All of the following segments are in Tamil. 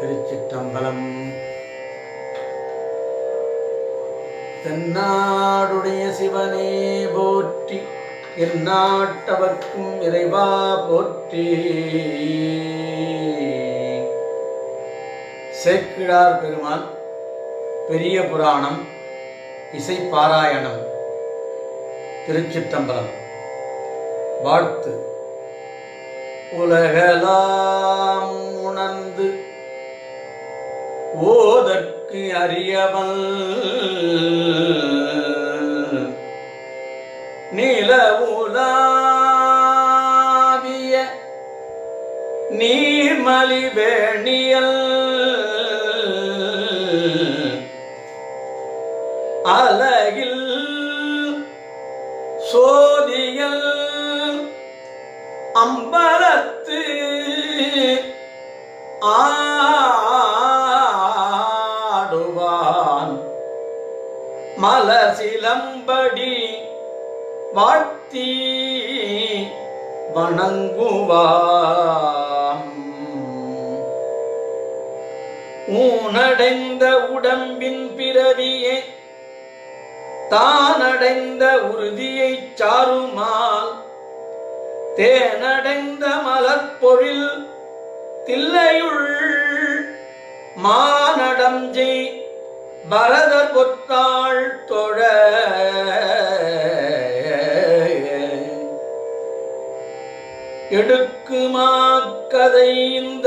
திருச்சிற்றம்பலம் தென்னாடுடைய சிவனே போற்றி எந்நாட்டவர்க்கும் இறைவா போற்றி சேக்கிழார் பெருமான் பெரிய புராணம் இசை பாராயணம் திருச்சிற்றம்பலம் வாழ்த்து உலகலாம் உணர்ந்து ஓதற்கு அறியவன் நிலவுலாவிய நீர்மலி வேணியல் அலகில் சோதியல் அம்பலத்து ஆடுவான் மலசிலம்படி வாழ்த்தி வணங்குவாம் ஊனடைந்த உடம்பின் பிறவியே தானடைந்த உறுதியைச் சாருமால் தேனடைந்த மலர்பொழில் தில்லையுள் மானடஞ்சை பரதர் பொத்தாள் தொழ எடுக்குமா கதை இந்த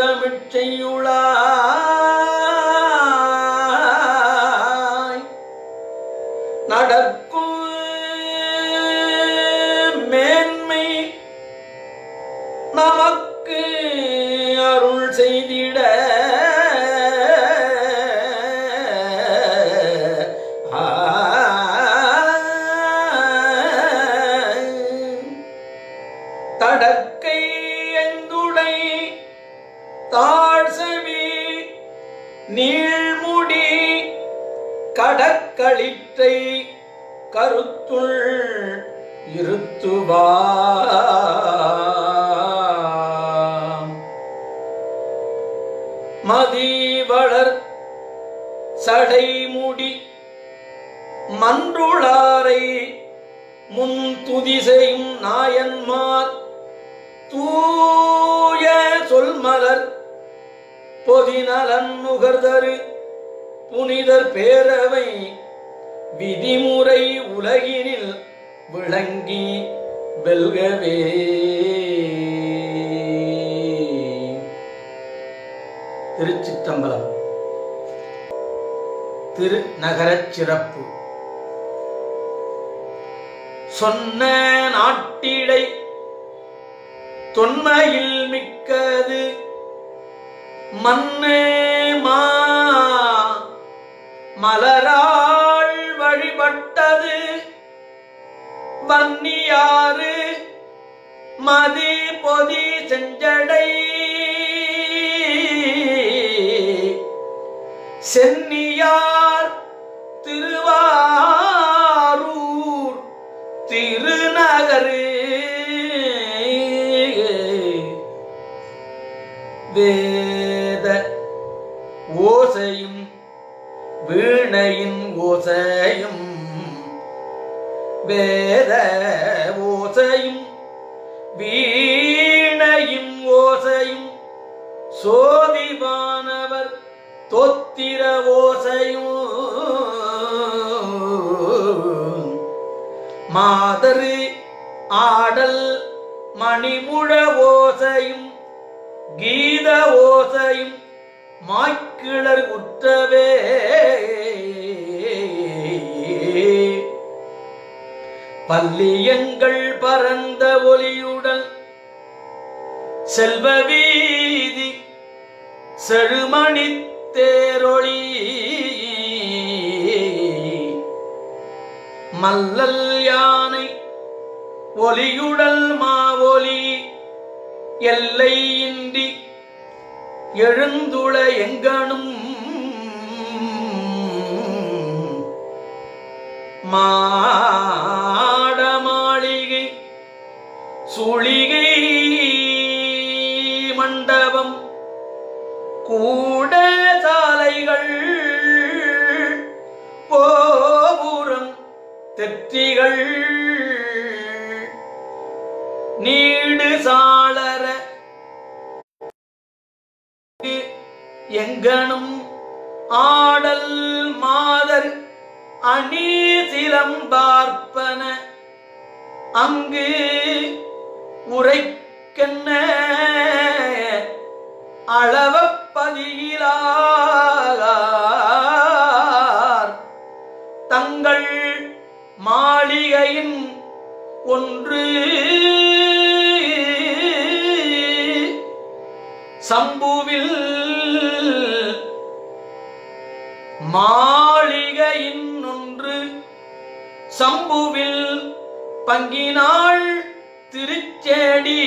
மிச்சையுளாய் நடக்கும் மேன்மை நமக்கு அருள் செய்திட தடக்கை எந்துடை தாழ்சவி நீழ்முடி கடற்களிற்றை கருத்துள் இருத்துவாம் மதிவளர் சடைமுடி மன்றுளாரை முன் துதிசையும் நாயன்மார் தூய சொல்மலர் பொதிநலன் நுகர்தரு புனிதர் பேரவை விதிமுறை உலகினில் விளங்கி வெல்கவே திருச்சிற்றம்பலம் திருநகரச் சிறப்பு சொன்ன நாட்டிடை தொன்மையில் மிக்கது மன்னே மா மலராள் வழிபட்டது வன்னியாறு மதி பொதி செஞ்சடை சென்னியார் திருவாரூர் திருநகரு வேத ஓசையும் வீணையின் ஓசையும் வேத ஓசையும் வீணையின் ஓசையும் சோதிவானவர் தொத்திர ஓசையும் மாதரு ஆடல் மணிமுழ ஓசையும் கீத ஓசையும் மாய்க்கிளர் உற்றவே பல்லியங்கள் பரந்த ஒலியுடன் செல்வ வீதி செழுமணி தேரொளி மல்லல் யானை ஒலியுடல் மாவொலி எல்லையின்றி எழுந்துள எங்கனும் மாட மாளிகை சுழிகை மண்டபம் கூட சாலைகள் கோபுரம் தெற்றிகள் நீடு சாளர எங்கனும் ஆடல் மாதர் அணி சிலம்பார்ப்பன அங்கு உரைக்கென்ன அளவப்பதியிலார் தங்கள் மாளிகையின் ஒன்று சம்புவில் மாளிகையின் ஒன்று சம்புவில் பங்கினாள் திருச்சேடி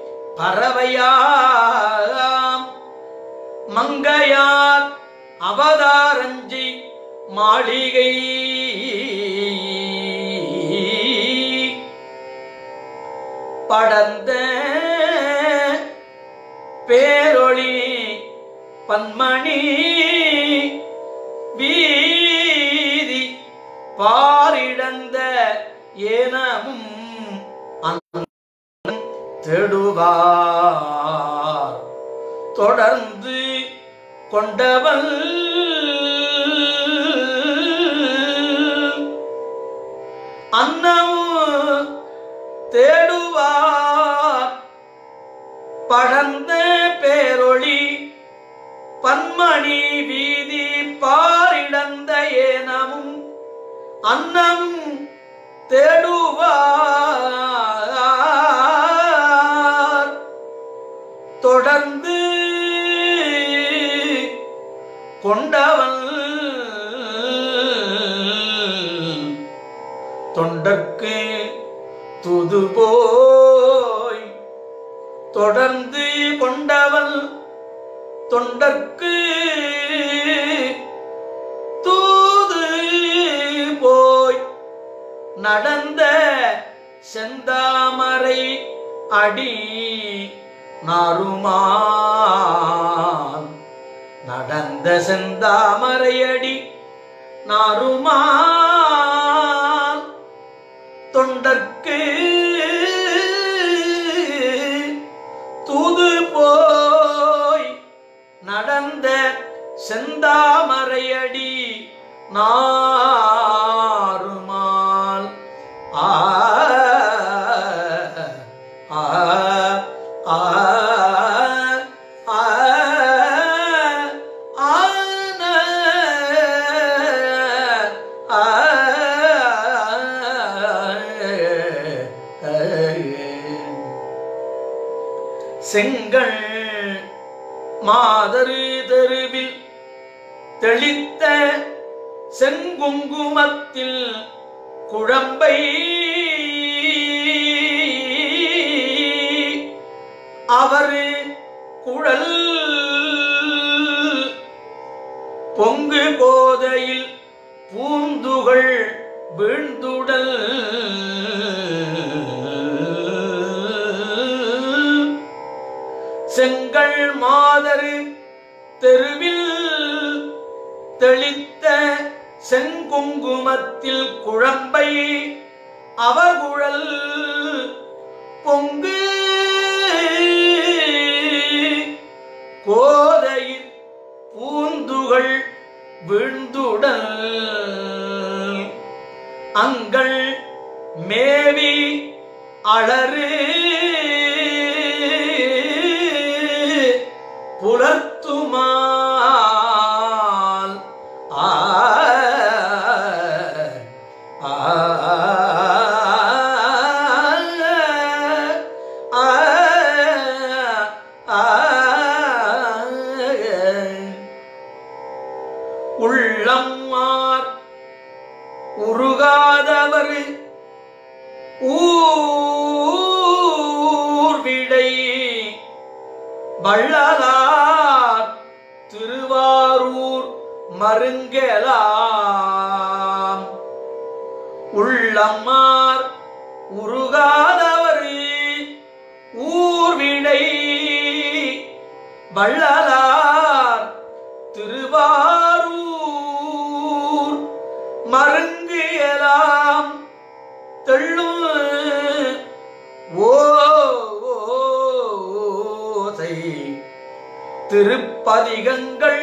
பறவையாம் மங்கையார் அவதாரஞ்சி மாளிகை படந்த பேரொளி பன்மணி வீதி பாரிடந்த ஏனமும் தேடுவார் தொடர்ந்து கொண்டவள் அன்னமும் தேடுவார் படர்ந்த பேரொளி பன்மணி வீதி பாரிடந்த ஏனமும் அன்னம் தேடுவார் தொடர்ந்து கொண்டவன் தொண்டர்க்கு துது போய் தொடர்ந்து கொண்டவள் தொண்டர்க்கு தூது போய் நடந்த செந்தாமரை அடி நாருமான் நடந்த செந்தாமரை அடி நாருமான் தொண்டர்க்கு தூது போய் நடந்த செந்தாமரையடி நாருமால் ஆ ஆ ஆ ஆ ஆன ஆ செங்கல் மாதரு தெருவில் தெளித்த செங்குங்குமத்தில் குழம்பை அவர் குழல் பொங்கு கோதையில் பூந்துகள் வீழ்ந்துடல் செங்கல் மாதரு தெருவில் தெளித்த செங்குங்குமத்தில் குழம்பை அவகுழல் பொங்கு கோதையின் பூந்துகள் விழுந்துடல் அங்கள் மேவி அலறு புலர்த்துமால் ஆ ஆ ஆ ஆ உள்ளம்மார் உருகாதவர் ஊர்விடை வள்ளலார் திருவாரூர் மருங்கலாம் உள்ளம்மார் உருகாதவர் ஊர்விடை வள்ளலார் திருப்பதிகங்கள்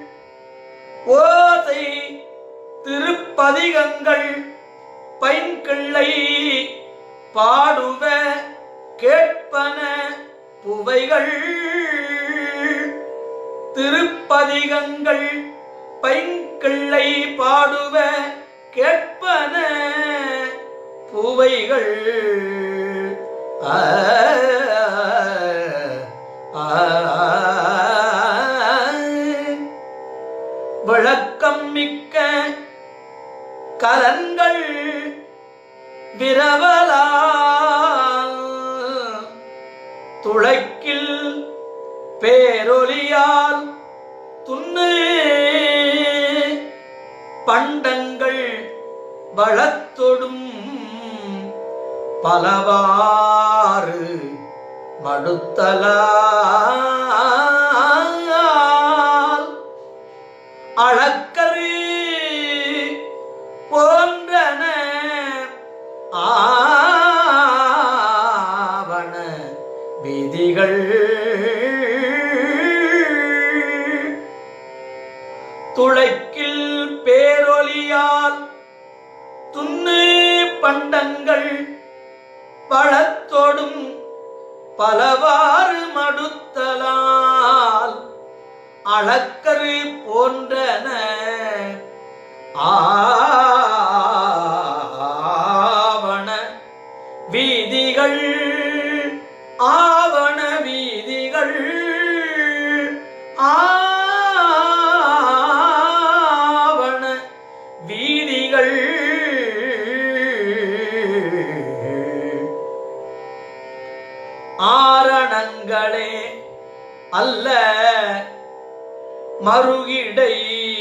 ஓசை திருப்பதிகங்கள் பைன்கிள்ளை பாடுவ கேட்பன புவைகள் திருப்பதிகங்கள் பைங்கிள்ளை பாடுவ கேட்பன புவைகள் ஆ, ஆ, விளக்கம் மிக்க கலன்கள் விரவலால் துளைக்கில் பேரொலியால் துண்ணு பண்டங்கள் வளத்தொடும் பலவாறு மடுத்தலால் அளக்கரு போன்றன ஆவண விதிகள் துளைக்கில் பேரொலியால் துண்ணு பண்டங்கள் பழத்தோடும் பலவாறு மடுத்தலால் அளக்கரு போன்றன ஆவண வீதிகள் ஆவண வீதிகள் ஆவண வீதிகள் ஆரணங்களே அல்ல மறுகிடை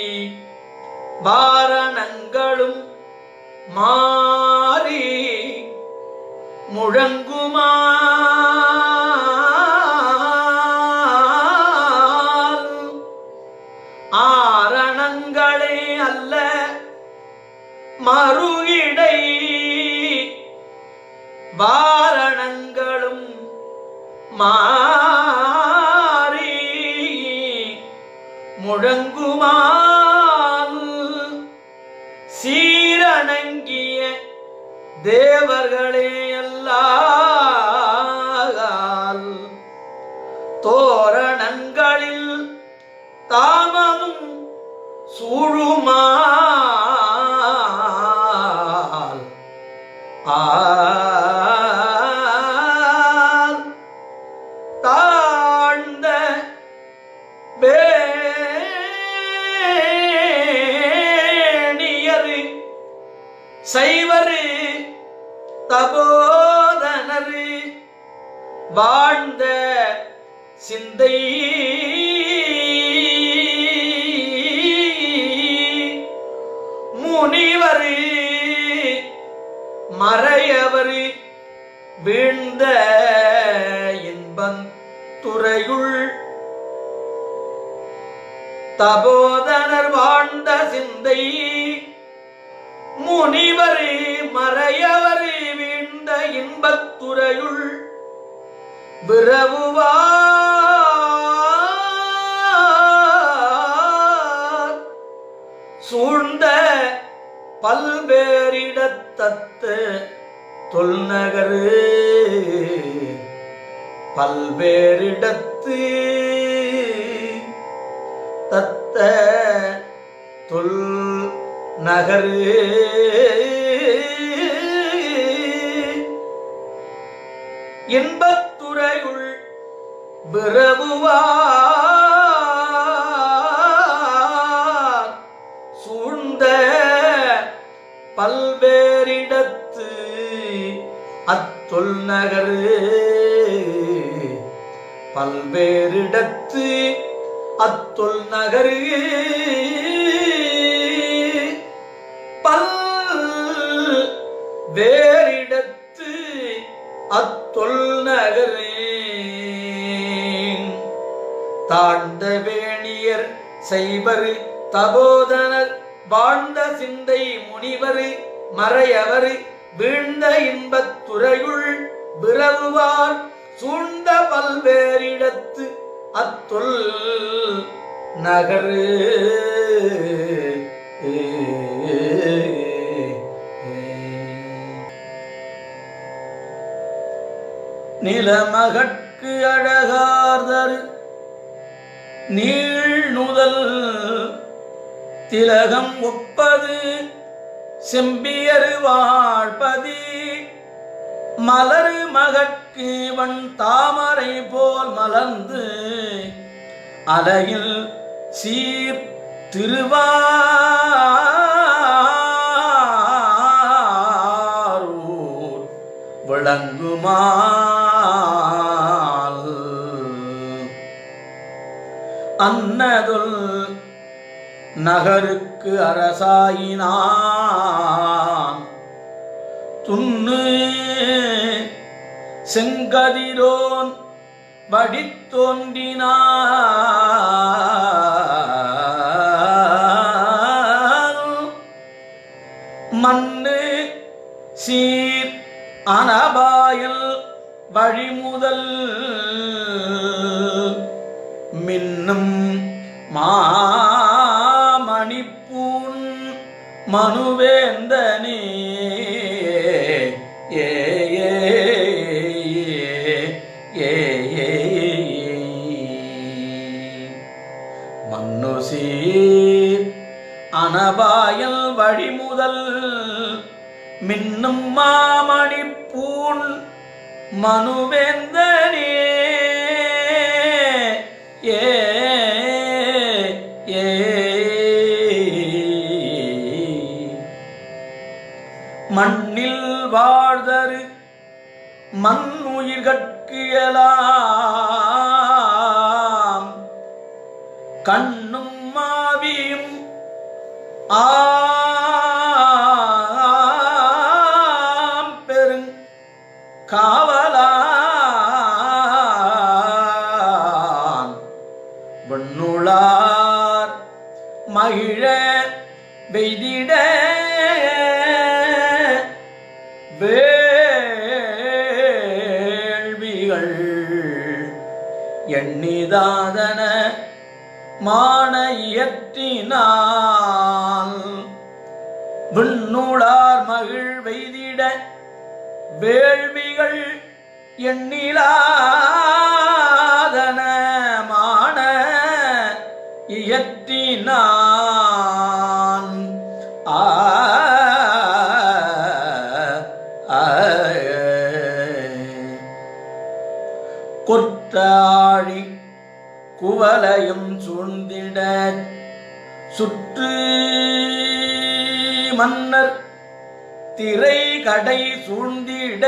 வாரணங்களும் மாறி முழங்குமால் ஆரணங்களே அல்ல மறுகிடை வாரணங்களும் மாறி முழங்குமால் சீரணங்கிய தேவர்களே அல்லால் தோரணங்களில் தாமமும் சூழுமால் ஆல் தாழ்ந்த வேணியரு சைவரு தபோதனரு வாழ்ந்த சிந்தை முனிவரு மறையவரு வீழ்ந்த இன்பம் துறையுள் தபோதனர் வாழ்ந்த சிந்தை முனிவரு மறையவரு வீழ்ந்த இன்பத்துறையுள் விரவுவார் சூழ்ந்த பல்வேறிடத்தத்து தொல்நகரு பல்வேறிடத்து தத்த தொல் நகரு இன்பத்துறையுள் விரவுவார் சூழ்ந்த பல்வேறிடத்து அத்தொல் நகரு பல்வேறிடத்து அத்தொல் நகரு பல் வேறிடத்து அத்தொல் நகரே தாழ்ந்த வேணியர் செய்வர் தபோதனர் வாழ்ந்த சிந்தை முனிவர் மறையவர் வீழ்ந்த இன்பத் துறையுள் விரவுவார் சூழ்ந்த பல்வேறிடத்து அத்துல் நகரு நிலமகட்கு அழகார்தரு நீழ்நுதல் திலகம் ஒப்பது செம்பியரு வாழ்பதி மலரு மகட்கு வன் தாமரை போல் மலர்ந்து அலையில் சீர் திருவாரூர் விளங்குமால் அன்னதுல் நகருக்கு அரசாயினான் துண்ணு செங்கதிரோன் வடித்தோன்றினான் மண்ணு சீர் அனபாயல் வழிமுதல் மின்னும் மாமணிப்பூன் மனுவேந்தனே ஏ ஏ ஏ ஏ மண்ணு சீர் அனபாயல் வழிமுதல் மின்னும் மாமணிப்பூன் மனுவேந்தனே ஏ ஏ மண்ணில் வாழ்தரு மண் உயிர்கட்கு எலாம் கண்ணும் மாவியும் ஆம் பெருங் காவலான் விண்ணுளார் மகிழ வெய்திட வேள்விகள் எண்ணிதாதன மான இயற்றினால் விண்ணுளார் மகிழ் வெய்திட வேள்விகள் எண்ணிலாதனமான இயற்றினான் ஆ ஆ. கொற்றாழி குவலையும் சூழ்ந்திட சுற்று மன்னர் திரை கடை சூழ்ந்திட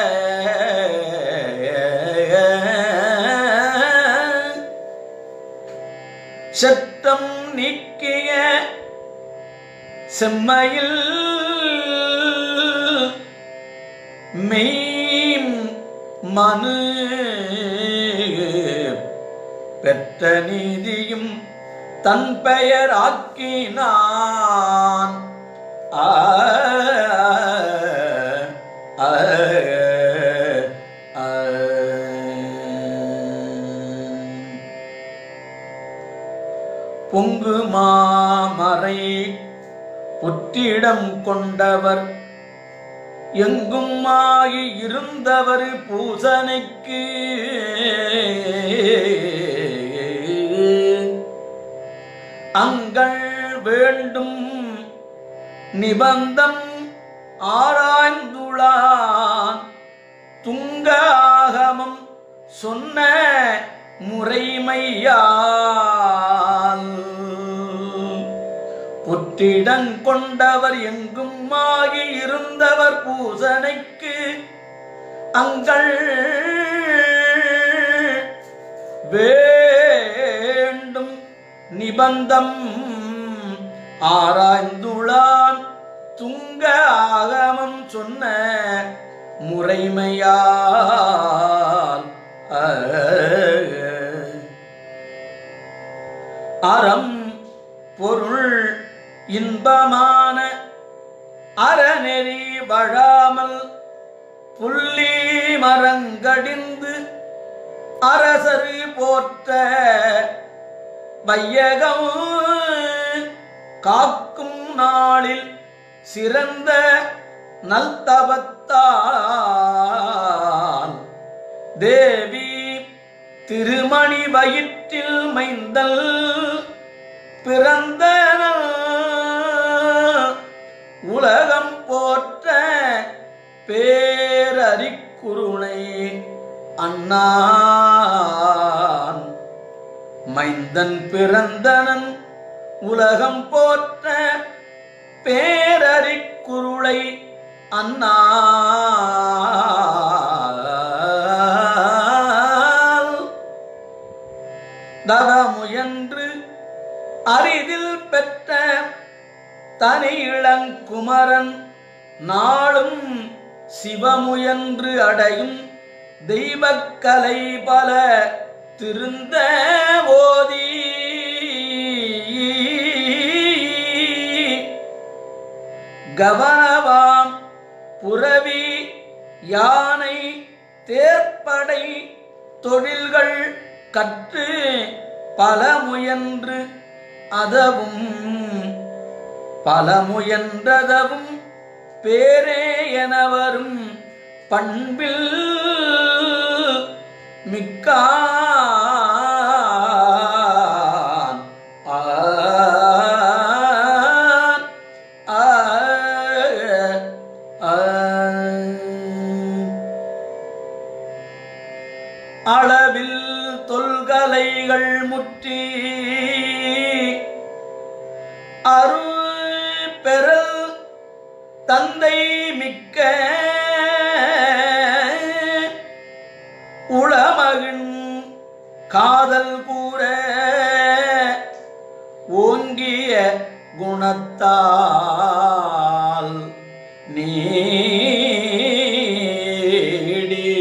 சத்தம் நீக்கிய செம்மையில் மெய்ம் மனு பெற்ற நீதியும் தன் பெயர் ஆக்கினான் ஆ ஆ, ஆ. பொங்கு மாமறை புற்றிடம் கொண்டவர் எங்கும் ஆகி இருந்தவர் பூசனைக்கு அங்கள் வேண்டும் நிபந்தம் ஆராய்ந்துளான் துங்க ஆகமம் சொன்ன முறைமையால் புற்றிடங் கொண்டவர் எங்கும் ஆகி இருந்தவர் பூசனைக்கு அங்கள் வேண்டும் நிபந்தம் ஆராய்ந்துளான் துங்க ஆகமம் சொன்ன முறைமையால் அறம் பொருள் இன்பமான அறநெறி வழாமல் புள்ளி மரங்கடிந்து அரசரு போற்ற வையகம் காக்கும் நாளில் சிறந்த நல்தவத்தால் தேவி திருமணி வயிற்றில் மைந்தல் பிறந்த உலகம் போற்ற பேரறிக்குருணை அண்ணான் மைந்தன் பிறந்தனன் உலகம் போற்ற பேரறிக்குருளை அண்ணால் தவமுயன்று அரிதில் பெற்ற தனி இளங்குமரன் நாளும் சிவமுயன்று அடையும் தெய்வக்கலை பல திருந்த ஓதி கவனவாம் புரவி யானை தேர்ப்படை தொழில்கள் கற்று பல முயன்று அதவும் பல முயன்றதவும் பேரே என வரும் பண்பில் மிக்கான் ஆன் ஆன் ஆன். அளவில் தொல்கலைகள் முற்றி அருள் பெறல் தந்தை மிக்க உளமகின் காதல் கூற ஓங்கிய குணத்தால் நீடி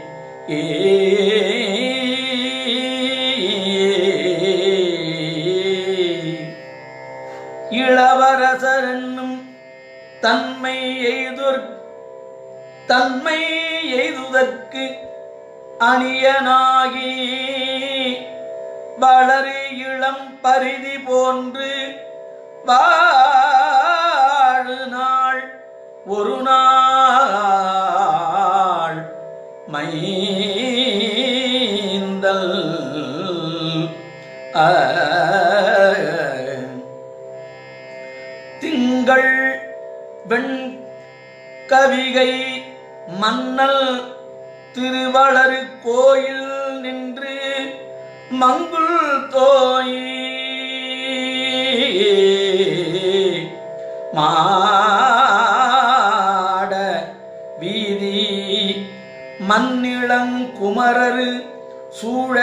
இளவரசர் என்னும் தன்மை எய்துர் தன்மை எய்துதற்கு அணியனாகி வளரு இளம் பரிதி போன்று வாழு நாள் ஒரு நாள் மைந்தல் ஆ. திங்கள் வெண் கவிகை மன்னல் திருவளரு கோயில் நின்று மங்குள் தோய் மாட வீதி மன்னிளங்குமரரு சூழ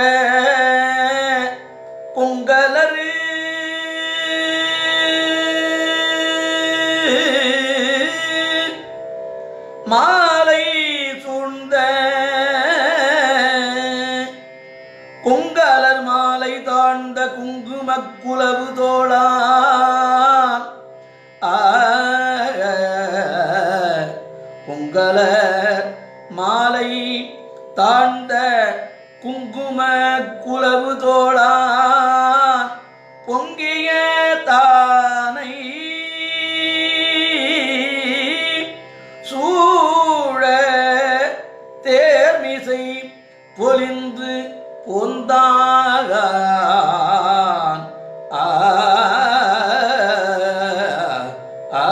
பொங்கலரு மாலை சூழ்ந்த கொங்கலர் மாலை தாழ்ந்த குங்குமக் குலவு தோழா பொங்கலர் மாலை தாழ்ந்த குங்கும குலவு தோழா பொங்கிய தானை சூழ தேர்மிசை பொலிந்து பொந்தாக ஆ ஆ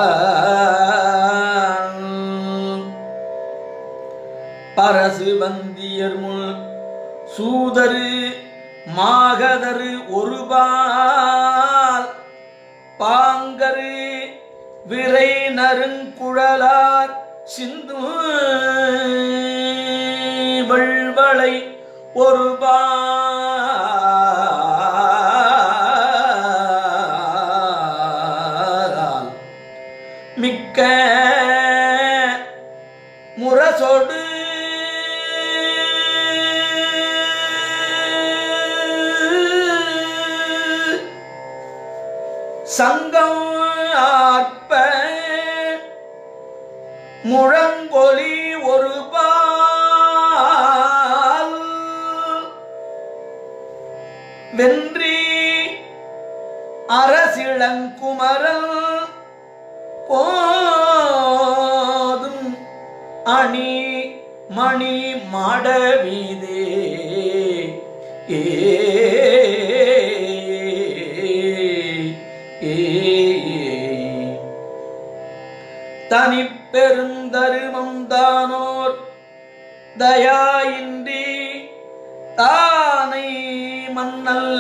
பரசு வந்தியர் முன் சூதரு மாகதரு ஒருபால் பாங்கரு விரை நறுங்குழலார் சிந்து வள்வளை ஒரு மிக்க முரசொடு சங்கம் ஆர்ப்ப முழங்கொலி ஒரு பால் வென்றி அரசிளங்குமரல் போதும் அணி மணி மடவீதே ஏ ஏ தனி பெருந்தருமம் தானோர் தயாயின்றி தானை மன்னல்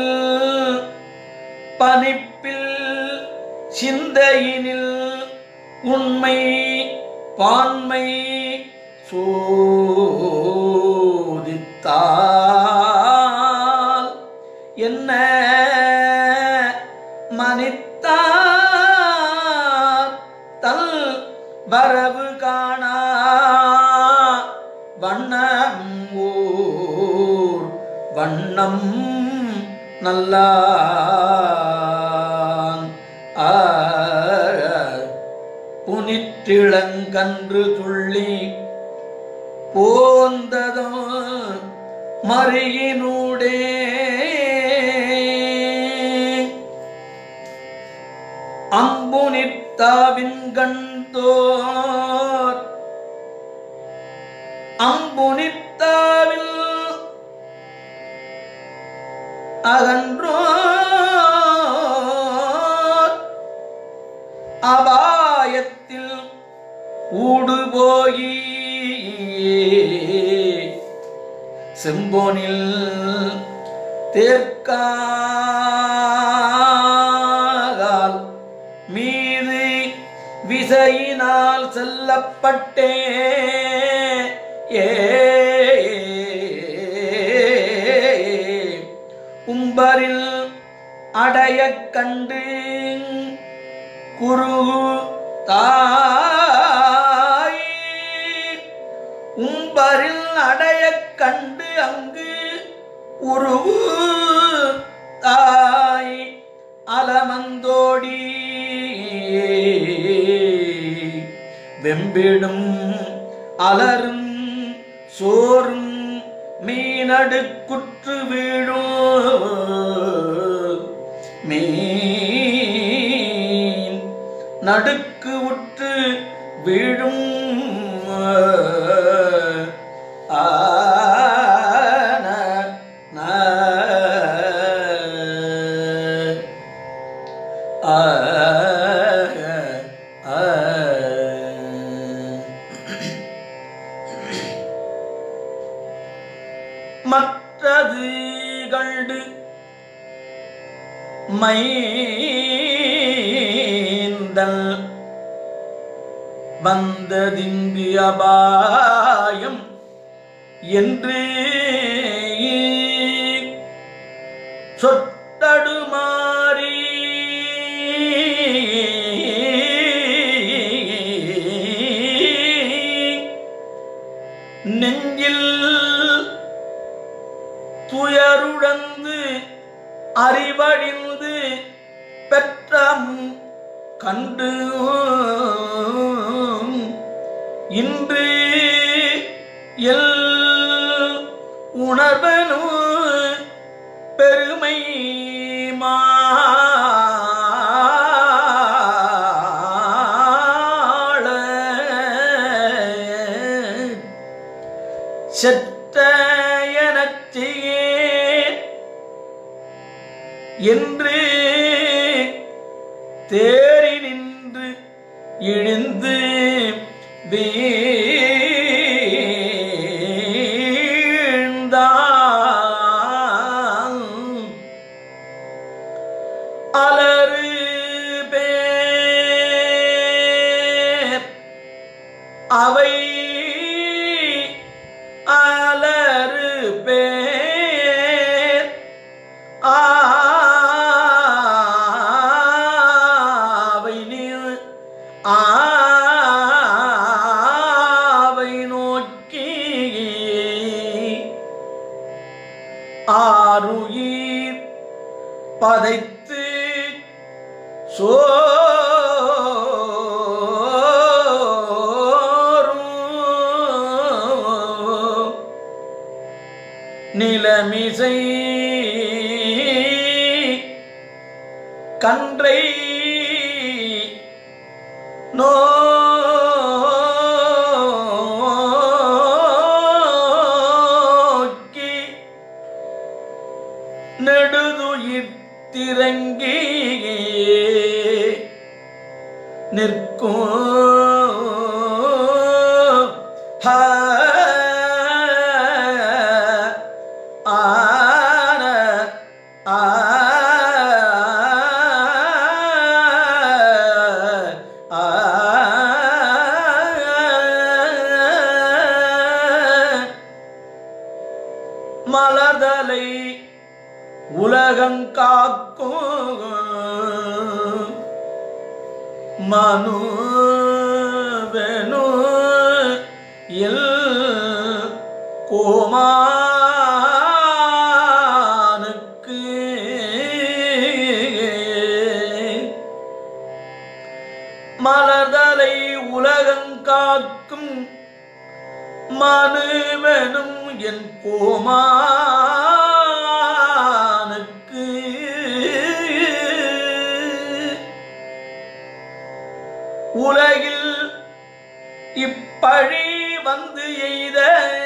பனிப்பில் சிந்தையினில் உண்மை பான்மை சோதித்தால் என்ன மனித்தார் தல் வரவு காணா வண்ணம் ஊர் வண்ணம் நல்லான் ஆ புனிற்றிளங்கன்று துள்ளி போந்ததோ மறியினூடே அம்புனித்தாவின் கண்டோர் அம்புனித்தாவில் அகன்றோர் அபாயத்தில் ஊடுபோயி செம்போனில் தேர்க்கால் மீது விசையினால் செல்லப்பட்டே ஏ உம்பரில் அடையக் கண்டு குரு தாய் உம்பரில் அடையக் கண்டு அங்கு உருவு தாய் அலமந்தோடி வெம்பிடும் அலரும் சோறும் மீனடுக்குற்று வீழும் மீன் நடுக்கு உற்று வீழும் ஆன ந ஆ ஆ மற்றது கண்டு மைந்தல் வந்ததிங்கு அபாயம் என்று சொட்டடுமாறி நெஞ்சில் துயருடந்து அறிவழிந்து பெற்றம் கண்டு இன்று எல் உணர்வனும் பெருமை மாள செத்த எனச் செய்யேன் என்று தேறி நின்று இழிந்து வீழ்ந்தான் அலறு பேர் அவை அலறு பேர் ஆவை நீர் ஆவை நோக்கி ஆருயிர் பதைத்து சோரும் நிலமிசை கன்றை நோக்கி நெடுதுயிர் திரங்கி நிற்கும் ஹ, ஆன, ஆ, ஆ, மலர்தலை உலகங்காக்கும் மனு வெனு எல் கோமானுக்கு மலர்தலை உலகங்காக்கும் மனுவெனும் என் கோமானுக்கு உலகில் இப்பழி வந்து எய்த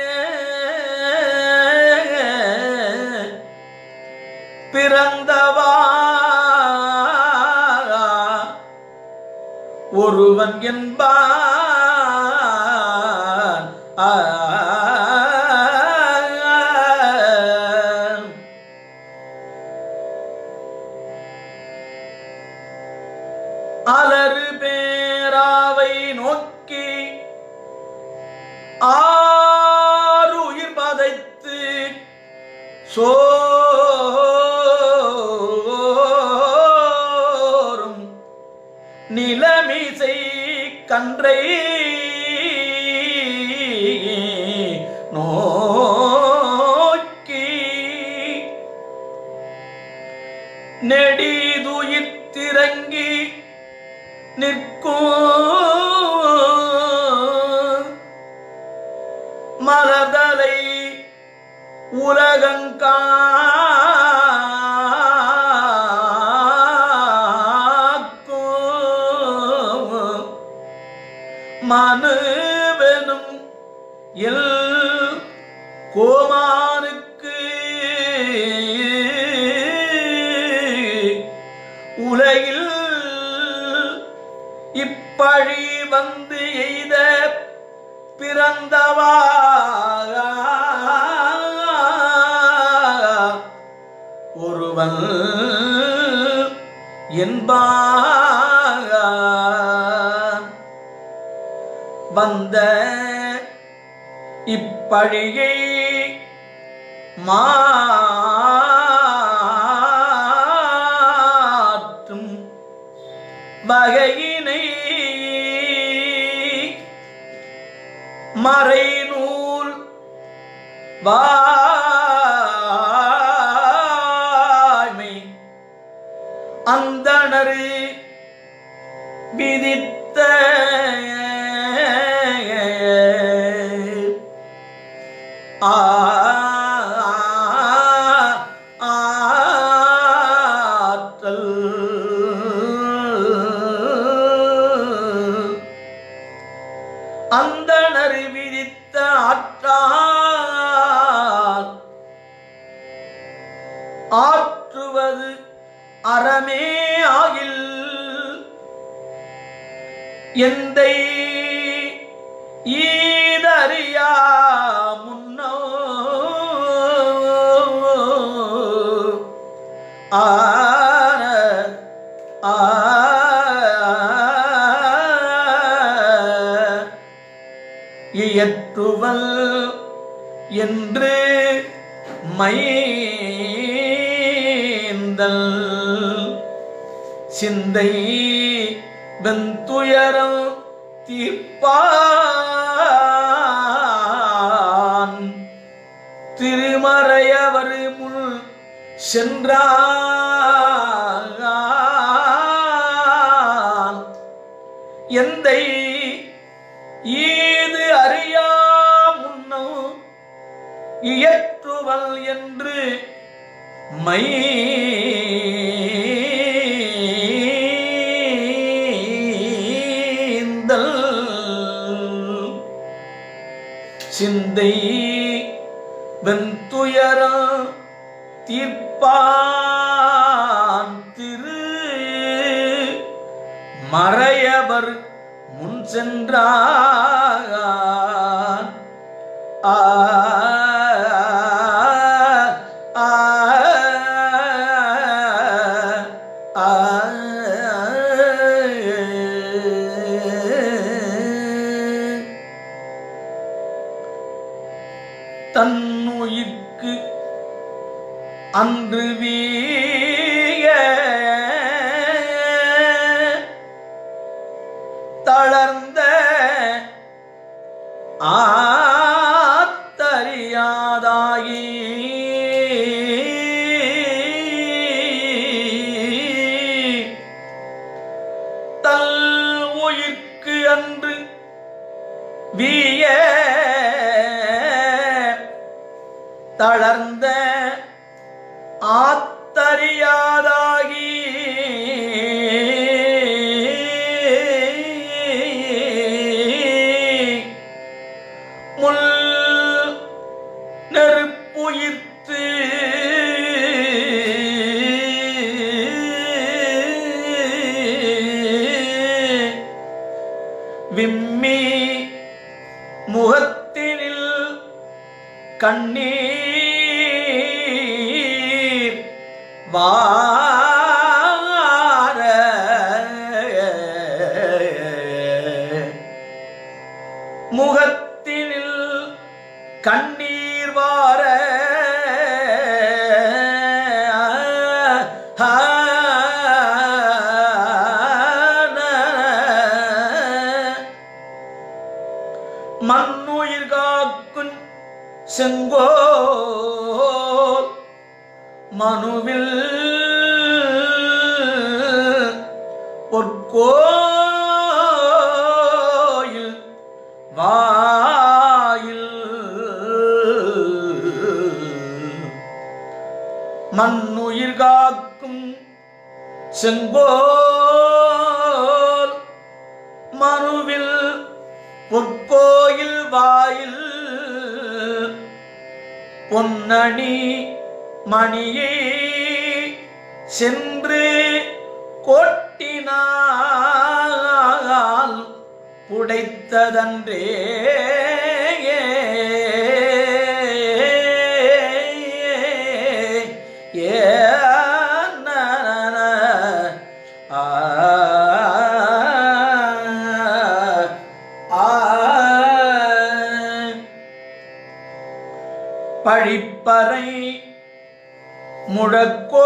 பிறந்தவா ஒருவன் என்பான் ஆ. அலறு பேராவை நோக்கி ஆறுயிர் பதைத்து சோறும் நிலமிசை கன்றை நோக்கி நெடிதுயிர்த்திறங்கி நிற்கும் மலர்தலை உலகங்காக்கும் மனுவெனும் எல் கோமானுக்கு உலகில் இப்பழி வந்து எய்த பிறந்தவா ஒருவன் என்பான் வந்த இப்பழியை மாற்றும் வகையினை மறைநூல் வாய்மை அந்தணரு விதித்த ஆ ஆற்றல் அந்தணர் விதித்த ஆற்றால் ஆற்றுவது அறமே ஆகில் எந்தை ஈதறியா முன்னோ ஆன ஆ இயற்றுவல் என்று மைந்தல் சிந்தை வெந்துயரம் தீர்ப்பான் திருமறையவர் முன் சென்றான் எந்தை ஈது அறியா முன்னோ இயற்றுவல் என்று மை சிந்தை வெந்துயரம் தீர்ப்பான் திரு மறையவர் முன் சென்றார் ஆ ஆ ஆ தன்னுயிர்க்கு அன்று வீய தளர்ந்த ஆத்தறியாதாயி தல் உயிர்க்கு அன்று வீய தளர்ந்த ஆத்தறியாதாகி முள் நெருப்புயிர்த்து விம்மி முகத்தினில் கண்ணீர் வார முகத்தினில் கண்ணீர் வார மண்ணுயிர் காக்கும் செங்கோல் மனுவில் பொற்கோயில் வாயில் மண்ணுயிர் காக்கும் செங்கோல் மனுவில் பொற்கோயில் வாயில் பொன்னணி மணியே சென்று கொட்டினால் புடைத்ததன்றே ஏ ஆ ஆ பழிப்பறை முழக்கோ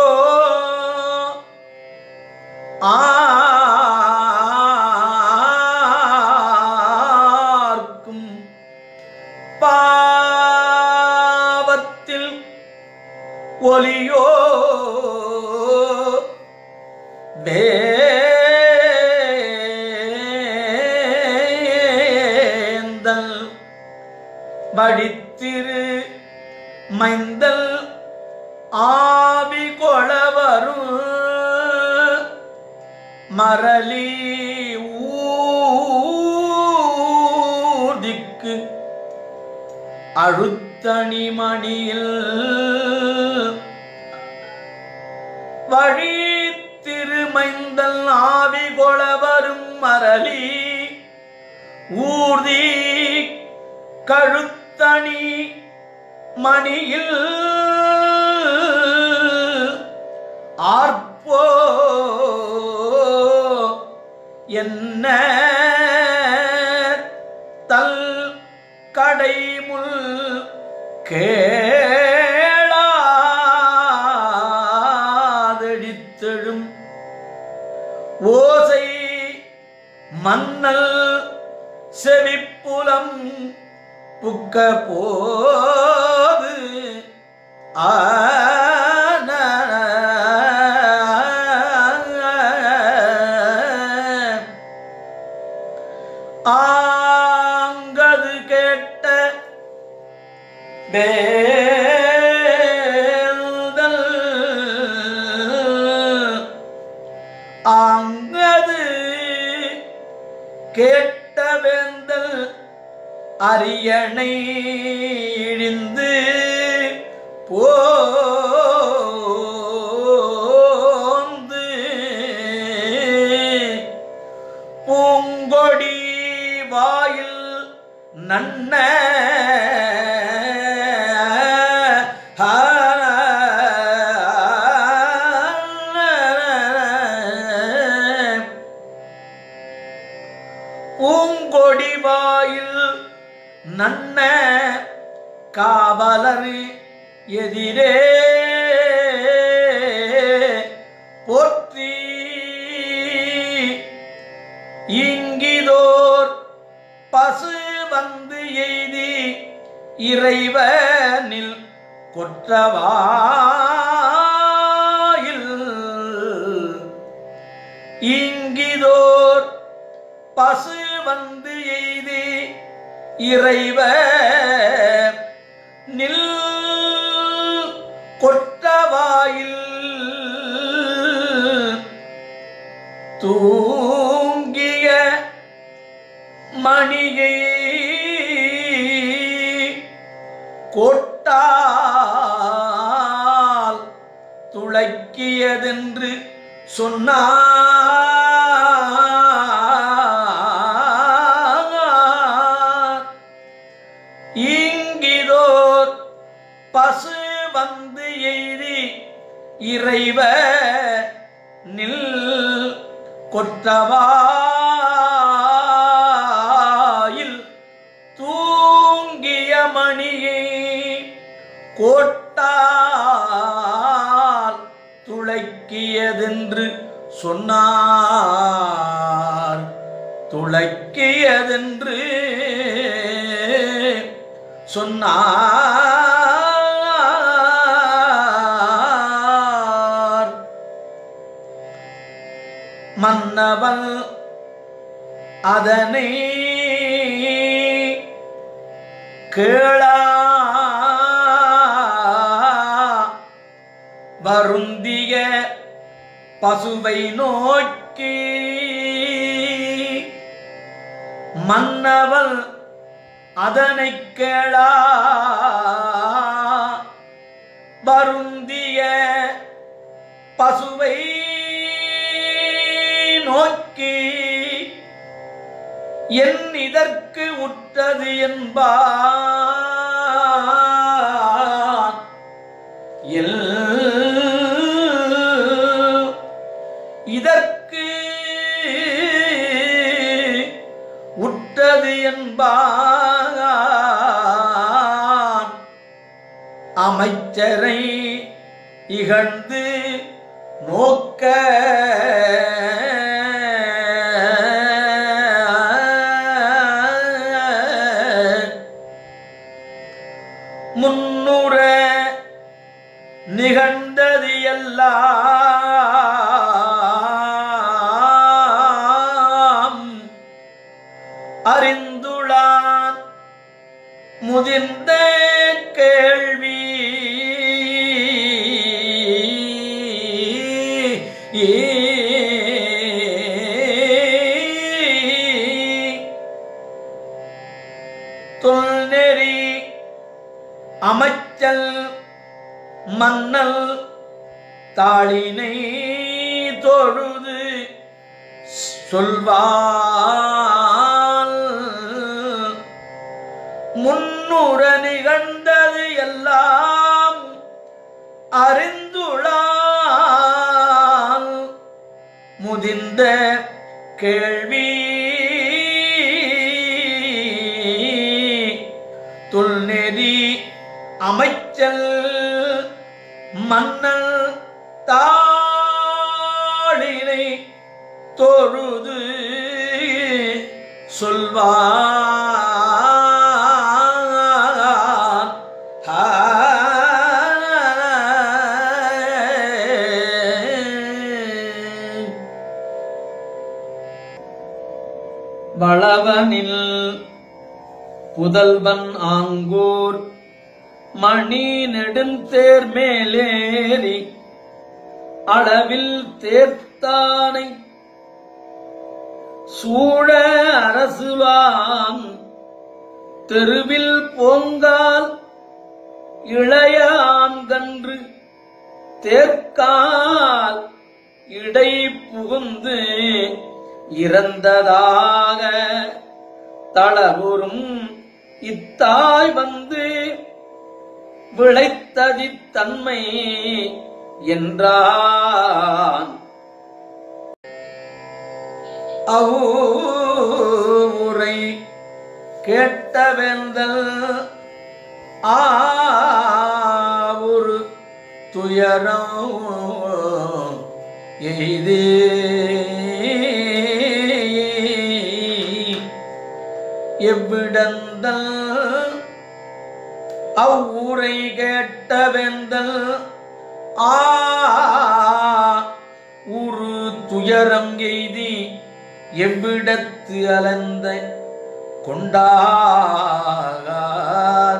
ஆர்க்கும் பாவத்தில் ஒலியோ வேந்தல் வடித்திரு மைந்தல் ஆவி கொளவரும் மரளி ஊதிக்கு அழுத்தணி மணியில் வழி திருமைந்தல் ஆவி கொளவரும் மரளி ஊர்தி கழுத்தணி மணியில் ஆர்ப்போ என்ன தல் கடைமுள் கேளாதடித்தெழும் ஓசை மன்னல் செவிப்புலம் புக்க போது ஆன ஆங்கது கேட்ட வேந்தல் அங்கது கேட்ட வேந்தல் அரியணை இழிந்து போந்து பூங்கொடி வாயில் நன்ன பூங்கொடி வாயில் நன்ன காவலர் எதிரே போற்றி இங்கிதோர் பசு வந்து எய்தி இறைவனில் கொற்றவாயில் இங்கிதோர் பசு வந்து எய்தி இறைவ நில் கொற்றவாயில் தூங்கிய மணியை கொட்டால் துளைக்கியதென்று சொன்னார் இங்கிதோர் பசு வந்து எய்தி இறைவ நில் கொற்றவாயில் தூங்கிய மணியை கோட்டால் துளைக்கியதென்று சொன்னார் துளைக்கியதென்று சொன்னார் மன்னவன் அதனை கேளா வருந்திய பசுவை நோக்கி மன்னவள் அதனை கேளா வருந்திய பசுவை நோக்கி என் இதற்கு உற்றது என்பார் எல் இதற்கு உற்றது என்பார் அமைச்சரை இகழ்ந்து நோக்க முன்னுற நிகழ்ந்தது எல்லாம் அறிந்துளான் முதிர்ந்த கேள்வி தொல்நெறி அமைச்சல் மன்னல் தாளினை தொழுது சொல்வாள் முன்னுற நிகழ்ந்தது எல்லாம் அறிந்துளால் முதிர்ந்த கேள்வி துல்நெறி அமைச்சல் மன்னல் தாளினை தொழுது சொல்வான் வளவனில் புதல்வன் ஆங்கூர் மணி நெடுந்தேர் மேலேறி அளவில் தேர்த்தானை சூழ அரசுவான் தெருவில் போங்கால் இளையான் கன்று தேர்க்கால் இடை புகுந்து இறந்ததாக தளவுறும் இத்தாய் வந்து விளைத்ததித்தன்மை என்றான் அவுரை கேட்டவெந்தல் ஆவுரு துயரம் எய்தே எவ்விடந்தல் அவ்வூரை கேட்டவெந்தல் ஆ உரு துயரம் எய்தி எவ்விடத்து அலந்த கொண்டார்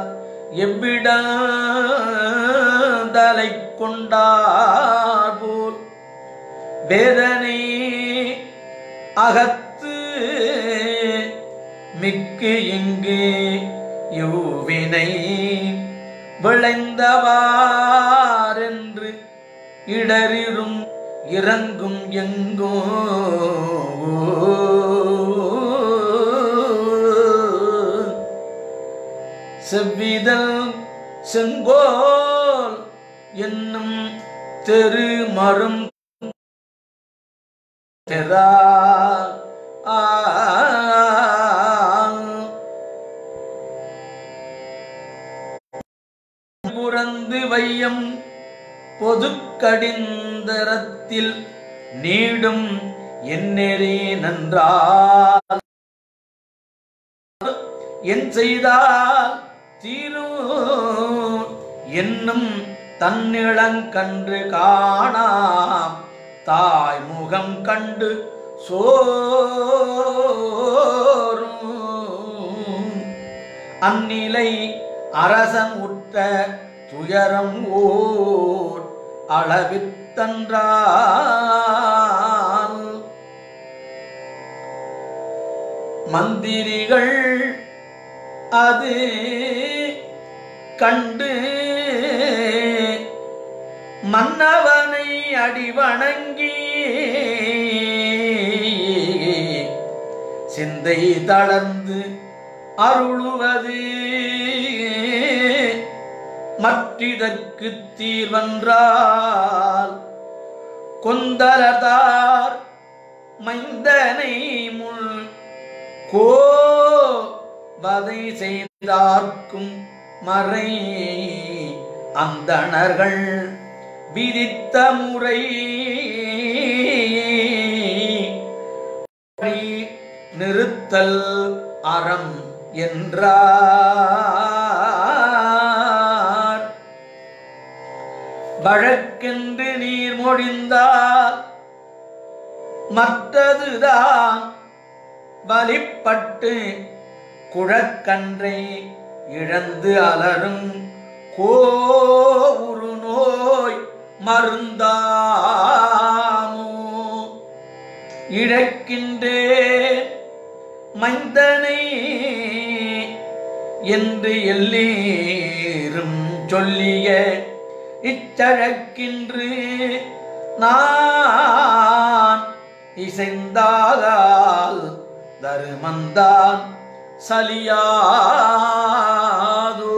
எவ்விடந்தலை கொண்டார் போல் வேதனை அகத்து மிக்கு இங்கு யூவினை விளைந்தவாரென்று இடரிரும் இறங்கும் எங்கோ செவ்விதல் செங்கோல் என்னும் தெரு மரும் தெரா ஆ புறந்து வையம் பொதுக்கடிந்தரத்தில் நீடும் என்னெறி நன்றால் என் செய்தால் தீரும் என்னும் தன்னிளங்கன்று காணாம் தாய் முகம் கண்டு சோரும் அந்நிலை அரசன் உற்ற துயரம் ஓர் அளவித்தன்றால் மந்திரிகள் அது கண்டு மன்னவனை அடிவணங்கி சிந்தை தளர்ந்து அருளுவது மற்றிதற்கு தீர்வன்றால் கொந்தலதார் மைந்தனை முள் கோ வதை செய்தார்க்கும் மறை அந்தணர்கள் விதித்த முறை நிறுத்தல் அறம் என்றார் வழக்கென்று நீர் மொழிந்தால் மற்றதுதான் வலிப்பட்டு குழக்கன்றை இழந்து அலரும் கோவுரு நோய் மருந்தாமோ இழக்கின்றேன் மைந்தனை என்று எல்லீரும் சொல்லிய இச்சழக்கின்று நான் இசைந்தால் தருமந்தான் சலியாதோ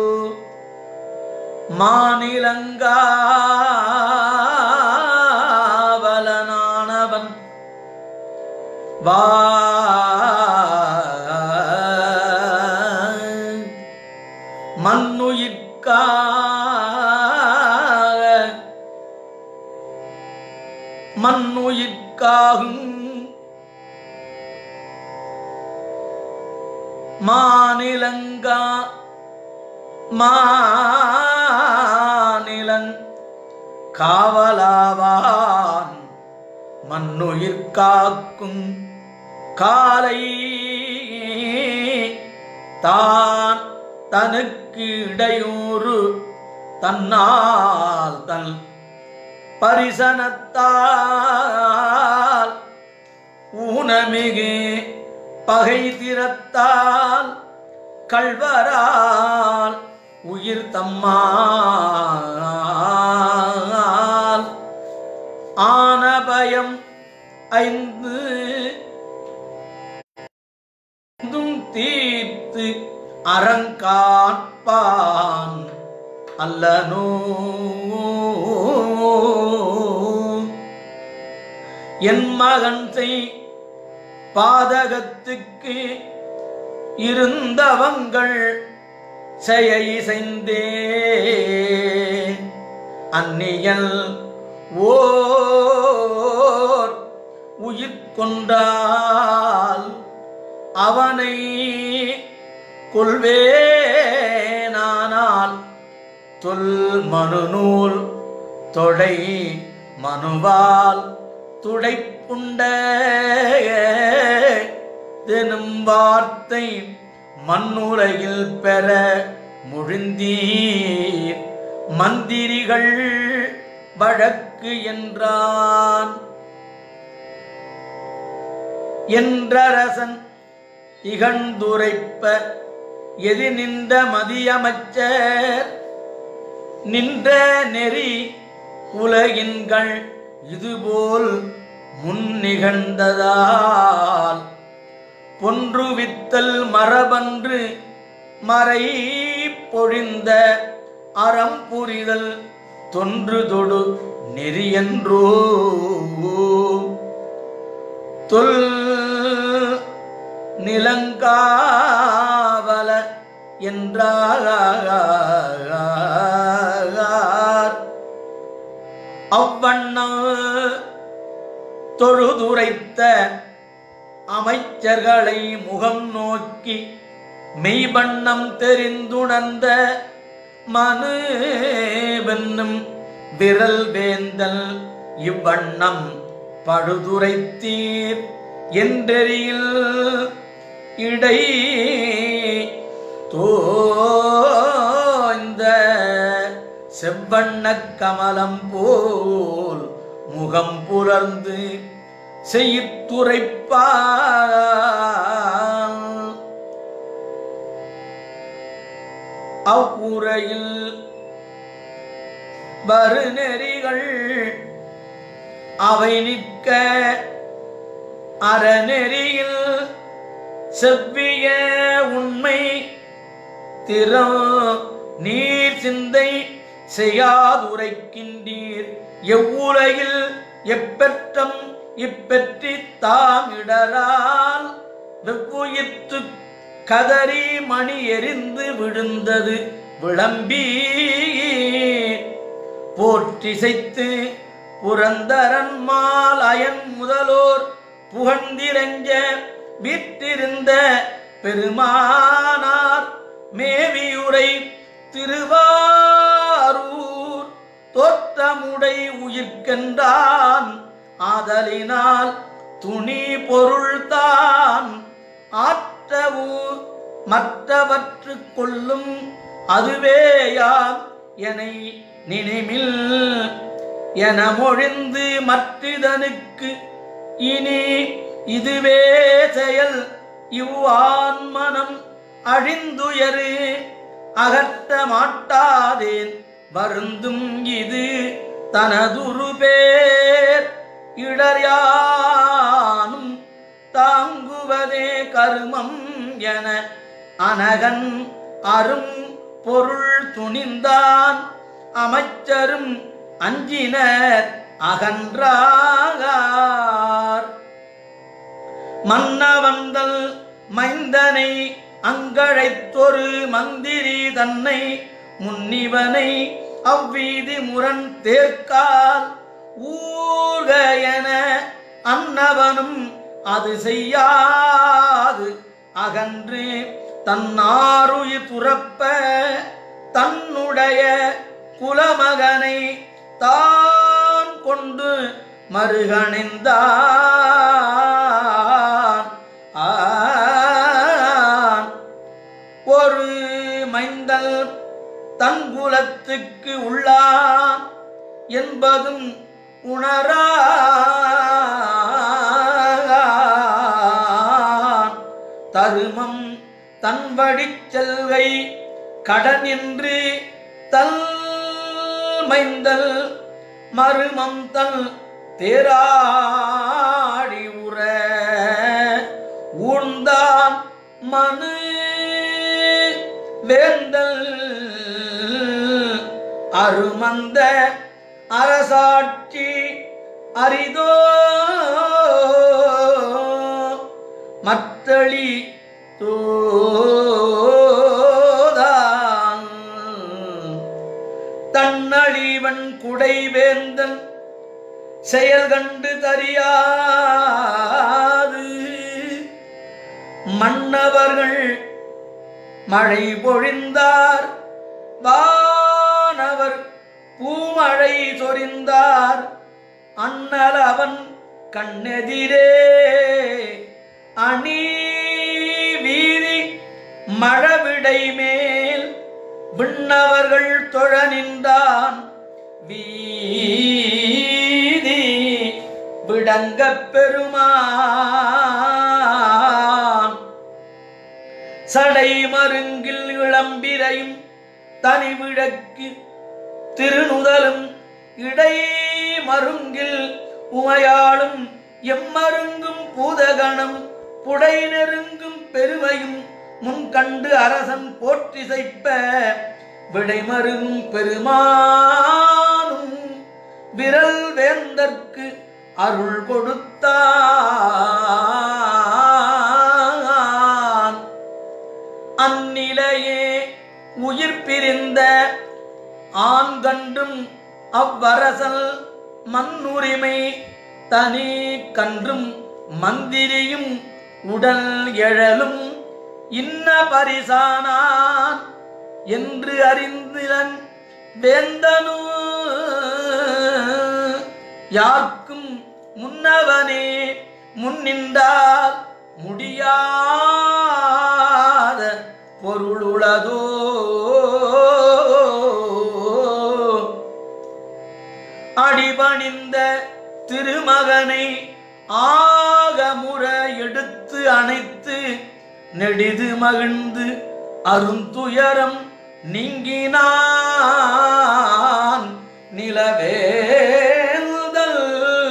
மாநிலங்காவலனானவன் வா மண்ணுயிர்க்காக மண்ணுயிர்க்காகும் மாநிலங்கா மாநிலங் காவலாவான் மண்ணுயிர் காக்கும் காலை தான் தனக்கு இடையூறு தன்னால் தன் பரிசனத்தால் ஊனமிகு பகை திறத்தால் கள்வரால் உயிர் தம்மால் ஆன பயம் ஐந்து ஐந்தும் தீர்த்து அறங்காப்பான் அல்லனோ என் மகன் செய் பாதகத்துக்கு இருந்தவங்கள் செய்யை செய்தே அந்நியல் ஓர் உயிர் கொண்டால் அவனை கொள்வேனானால் தொல் மனுநூல் தொடை மனுவால் துடைப்புண்ட தெனும் வார்த்தை மண்ணுலகில் பெற முழுந்தீர் மந்திரிகள் வழக்கு என்றான் என்றரசன் இகழ்ந்துரைப்ப எது நின்ற மதியமைச்சர் நின்ற நெறி உலகின்கள் இதுபோல் முன் நிகழ்ந்ததால் பொன்றுவித்தல் மரபன்று மறை பொழிந்த அறம் புரிதல் தொன்று தொடு நெறியன்றோ தொல் நிலங்காவல என்றார் அவ்வண்ணம் தொழுதுரைத்த அமைச்சர்களை முகம் நோக்கி மெய்வண்ணம் தெரிந்துணர்ந்த மனு வென்னும் விரல் வேந்தல் இவ்வண்ணம் பழுதுரைத்தீர் என்றெறியில் இடை தோய்ந்த செவ்வண்ணக் கமலம் போல் முகம் புலர்ந்து செய்துரைப்பார் அவ்வுரையில் வருநெறிகள் அவை நிற்க அறநெறியில் செவ்விய உண்மை திறம் நீர் சிந்தை செய்யாதுரைக்கின்றீர் எவ்வுலகில் எப்பெற்றம் இப்பெற்றி தாம் இடரால் வெவ்வுயிற்று கதறி மணி எரிந்து விழுந்தது விளம்பி போற்றிசைத்து புரந்தரன் மாலயன் முதலோர் புகழ்ந்திரஞ்ச வீற்றிருந்த பெருமானார் மேவியுரை திருவாரூர் தோற்றமுடை உயிர்க்கென்றான் ஆதலினால் துணி பொருள்தான் ஆற்றவு மற்றவற்று கொள்ளும் அதுவேயாம் எனை நினைமில் என மொழிந்து மற்றிதனுக்கு இனி இதுவே செயல் இவ்வான் மனம் அழிந்துயரு அகற்ற மாட்டாதேன் வருந்தும் இது தனதுரு பேர் இடர்யானும் தாங்குவதே கருமம் என அனகன் அரும் பொருள் துணிந்தான் அமைச்சரும் அஞ்சினர் அகன்றாகார் மன்னவந்தல் மைந்தனை அங்கழைத்தொரு மந்திரி தன்னை முன்னிவனை அவ்வீதி முரண் தேர்க்கால் ஊர்க என அன்னவனும் அது செய்யாது அகன்று தன்னாருயிர் துறப்ப தன்னுடைய குலமகனை தான் கொண்டு மருகணிந்தான் ஆன். ஒரு மைந்தல் தன் குலத்துக்கு உள்ளான் என்பதும் உணரா தருமம் தன்படிச் செல்வை கடனின்று தல் மைந்தல் மருமம் தன் தேராடி உற ஊழ்ந்தான் மனு வேந்தல் அருமந்த அரசாட்சி அரிதோ மத்தளி தோதான் தன்னழிவன் குடைவேந்தன் செயல் கண்டு தறியாது மன்னவர்கள் மழை பொழிந்தார் வானவர் பூமழை சொரிந்தார் அண்ணல் அவன் கண்ணெதிரே அணி வீதி மழவிடை மேல் விண்ணவர்கள் தொழ நின்றான் வீதி விடங்கப் பெருமான் சடை மருங்கில் இளம்பிரையும் தனி விளக்கு திருநுதலும் இடை மருங்கில் உமையாளும் எம்மருங்கும் பூதகணம் புடை நெருங்கும் பெருமையும் முன் கண்டு அரசன் போற்றிசைப்ப விடைமருங் பெருமானும் விரல் வேந்தற்கு அருள் கொடுத்தான் அந்நிலையே உயிர் பிரிந்த ஆண் கன்றும் அவ்வரசல் மண்ணுரிமை தனி கன்றும் மந்திரியும் உடல் எழலும் இன்ன பரிசானான் என்று அறிந்திலன் வேந்தனு யார்க்கும் முன்னவனே முன்னின்றார் முடியாத பொருளுளதோ அடிபணிந்த திருமகனை ஆகமுற எடுத்து அணைத்து நெடிது மகிழ்ந்து அருந்துயரம் நீங்கினான் நிலவேந்தல்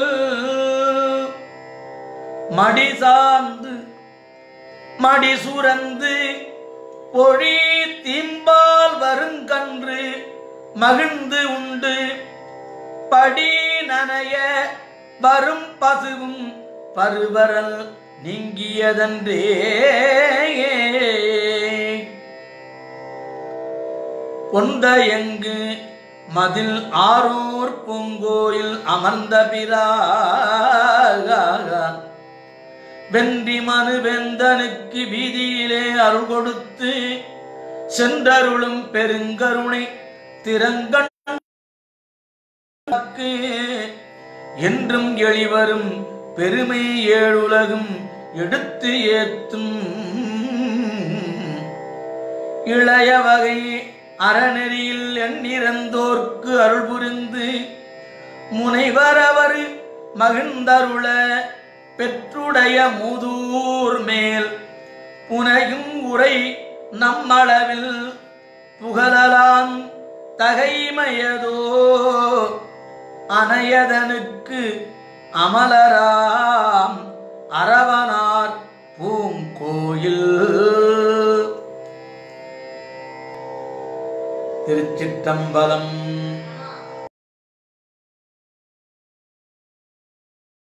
மடி சார்ந்து மடி சுரந்து பொழி தீம்பால் வருங்கன்று மகிழ்ந்து உண்டு படி நனைய வரும் பசுவும் பருவரல் நீங்கியதன்றே பொந்த எங்கு மதில் ஆரூர் பூங்கோயில் அமர்ந்த பிரான் வென்றி மனு வெந்தனுக்கு வீதியிலே அருள் கொடுத்து சென்றருளும் பெருங்கருணை திறங்கண் நமக்கு என்றும் எளிவரும் பெருமை ஏழுலகும் எடுத்து ஏத்தும் இளைய வகை அறநெறியில் எண்ணிறந்தோர்க்கு அருள் புரிந்து முனைவர் அவர் மகிழ்ந்தருள பெற்றுடைய மூதூர் மேல் புனையும் உரை நம்மளவில் புகழலாம் தகைமையதோ அனையதனுக்கு அமலராம் அரவனார் பூங்கோயில் திருச்சிற்றம்பலம்